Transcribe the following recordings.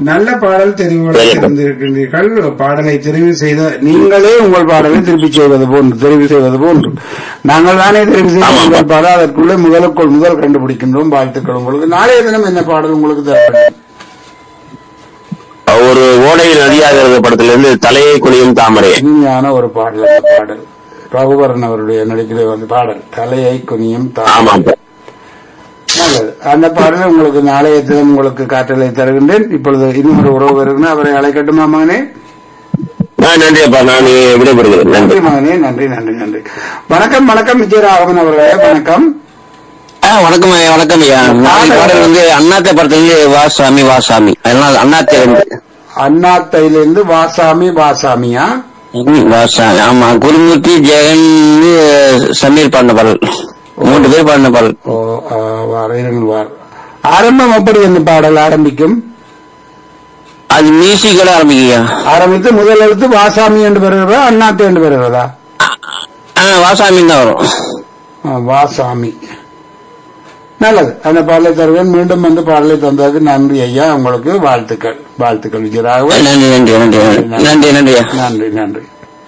நல்ல பாடல் தெரிவுகளை சரி. தெரிந்திருக்கின்றீர்கள் பாடலை தெரிவு செய்த நீங்களே உங்கள் பாடலை திருப்பி செய்வது போன்று தெரிவு செய்வது போன்று நாங்கள் தானே தெரிவு செய்த ஆமாம். உங்கள் பாடல் அதற்குள்ளே முதலுக்குள் முதல் கண்டுபிடிக்கின்றோம் வாழ்த்துக்கள் உங்களுக்கு நாளைய தினம் என்ன பாடல் உங்களுக்கு தேவைப்படும் ஒரு ஓடையில் நதியாகிறது படத்துல இருந்து தலையை குனியும் தாமரை இனிமையான ஒரு பாடல் அந்த பாடல் ரகுவரன் அவருடைய நடிக்கிற வந்து பாடல் தலையை குனியும் தா ஆமாம் நல்லது அந்த பாடலை உங்களுக்கு நாளைய தினம் உங்களுக்கு காற்றலை தருகின்றேன் இப்பொழுது இன்னொரு உறவு வருகிறேன் அவரை அழைக்கட்டுமா மகனே ஆ, நன்றி அப்பா நான் விடைபெறுகிறேன் நன்றி நன்றி மகனே நன்றி நன்றி நன்றி வணக்கம் வணக்கம் விஜயராகவன் அவர்களே வணக்கம் ஆ, வணக்கம் ஐயா வணக்கம் ஐயா நாளைக்கு பாடல் வந்து அண்ணாத்தை படத்துல இருந்து வாசாமி வாசாமி அதனால அண்ணாத்தை வந்து அண்ணாத்தையிலிருந்து வாசாமி வாசாமியா ம், வாசாமி ஆமா குருமூர்த்தி ஜெகன் சமீர் பாடின பாடல் மூன்று பேர் பாடின பாடல் ஓ ஆ, வார இருங்கள் வார் ஆரம்பம் எப்படி அந்த பாடல் ஆரம்பிக்கும் அது மியூசிக்கோட ஆரம்பிக்கையா ஆரம்பித்து முதல் எழுத்து வாசாமி என்று பெறுகிறதா அண்ணாத்தை என்று பெறுகிறதா ஆ வாசாமின்னு தான் வரும் ஆ, வாசாமி நல்லது அந்த பாடலை தருவேன் மீண்டும் வந்து பாடலை தந்ததுக்கு நன்றி ஐயா உங்களுக்கு வாழ்த்துக்கள் வாழ்த்துக்கள் விஜயராகவன் நன்றி நன்றி நன்றி நன்றி நன்றி நன்றியா நன்றி நன்றி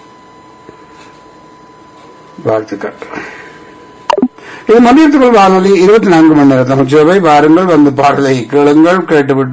வாழ்த்துக்கள் இது மதியத்துக்குள் வானொலி இருபத்தி நான்கு மணி நேரம் தமிழ்ச்சேவை வாருங்கள் வந்து பாடலை கேளுங்கள் கேட்டுவிட்டு